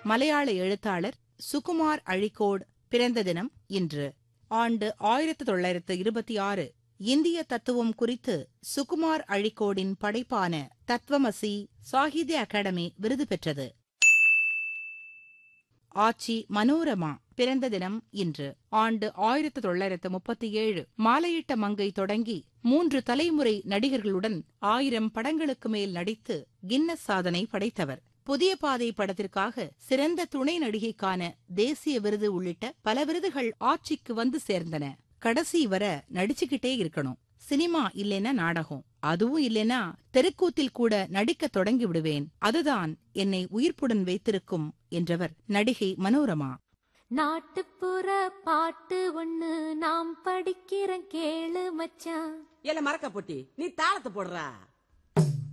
மலையாள எழுத்தாளர் சுகுமார் அழிக்கோட் பிறந்த தினம் இன்று ஆண்டு ஆயிரத்து தொள்ளாயிரத்து இருபத்தி ஆறு இந்திய தத்துவம் குறித்து சுகுமார் அழிக்கோடின் படைப்பான தத்வமசி சாகித்ய அகாடமி விருது பெற்றது ஆச்சி மனோரமா பிறந்த தினம் இன்று ஆண்டு ஆயிரத்து தொள்ளாயிரத்து முப்பத்தி ஏழு மாலையிட்ட மங்கை தொடங்கி மூன்று தலைமுறை நடிகர்களுடன் ஆயிரம் படங்களுக்கு மேல் நடித்து கின்னஸ் சாதனை படைத்தவர் புதிய பாதை படத்திற்காக சிறந்த துணை நடிகைக்கான தேசிய விருது உள்ளிட்ட பல விருதுகள் ஆட்சிக்கு வந்து சேர்ந்தன கடைசி வர நடிச்சுக்கிட்டே இருக்கணும் சினிமா இல்லைன்னா நாடகம் அதுவும் இல்லைன்னா தெருக்கூத்தில் கூட நடிக்க தொடங்கி விடுவேன் அதுதான் என்னை உயிர்ப்புடன் வைத்திருக்கும் என்றவர் நடிகை மனோரமா நாட்டுப்புற பாட்டு ஒண்ணு நாம் படிக்கிற கேளு மச்சான் ஏல மறக்க பொட்டி நீ தாளத்தை போடுறா